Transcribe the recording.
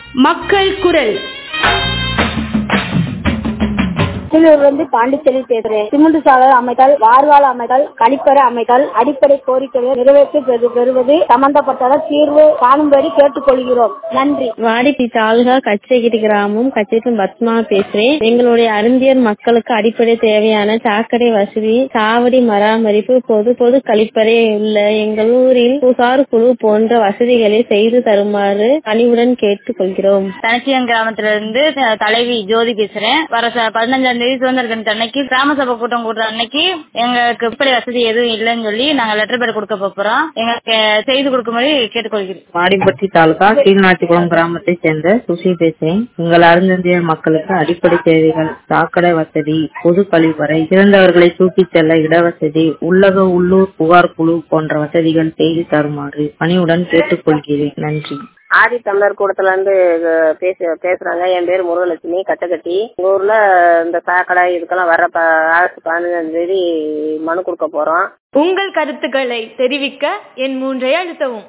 மக்கள் குரல் திருச்செந்தூர்ல இருந்து பாண்டிச்சேரி பேசுறேன் சிமெண்ட் சாலை அமைத்தல் வார்வால் அமைத்தல் கழிப்பறை அமைத்தல் அடிப்படை கோரிக்கைகளை நிறைவேற்றி பெறு- பெறுவது சம்பந்தப்பட்டவர் தீர்வு காணும்படி கேட்டுக்கொள்கிறோம் நன்றி வாடிப்பி தாலுகா கச்சேகிரி கிராமம் கச்சேரி பத்மா பேசுறேன் எங்களுடைய அருந்தியர் மக்களுக்கு அடிப்படை தேவையான சாக்கடை வசதி சாவடி பராமரிப்பு பொது பொது கழிப்பறை உள்ள எங்கள் ஊரில் புகார் குழு போன்ற வசதிகளை செய்து தருமாறு பணிவுடன் கேட்டுக்கொள்கிறோம் தனச்சியம் கிராமத்துல இருந்து த- தலைவி ஜோதி பேசுறேன் வர ச- பதினஞ்சாம் தேதி சுதந்திர தினத்து அன்னைக்கு கிராம சபை கூட்டம் கூட்டுற அன்னைக்கு எங்களுக்கு இப்படி வசதி எதுவும் இல்லைன்னு சொல்லி நாங்க லெட்டர் பேர் கொடுக்க போறோம் எங்களுக்கு செய்து கொடுக்கும்படி கேட்டுக்கொள்கிறேன் வாடிப்பட்டி தாலுகா கீழ்நாச்சிக்குளம் கிராமத்தை சேர்ந்த சுசி பேசுறேன் எங்கள் அருந்தந்தியர் மக்களுக்கு அடிப்படை தேவைகள் சாக்கடை வசதி பொது கழிவறை இறந்தவர்களை தூக்கிச் செல்ல இடவசதி உள்ளக உள்ளூர் புகார் குழு போன்ற வசதிகள் செய்து தருமாறு பணிவுடன் கேட்டுக்கொள்கிறேன் நன்றி ஆதி தமிழர் கூடத்துல இருந்து அஹ், பேச பேசுறாங்க என் பேர் முருகலட்சுமி கட்டக்கட்டி எங்க ஊர்ல இந்த சாக்கடை இதுக்கெல்லாம் வர ப- ஆகஸ்ட் பதினஞ்சாம் தேதி மனு கொடுக்க போறோம் உங்கள் கருத்துக்களை தெரிவிக்க என் மூன்றை அழுத்தவும்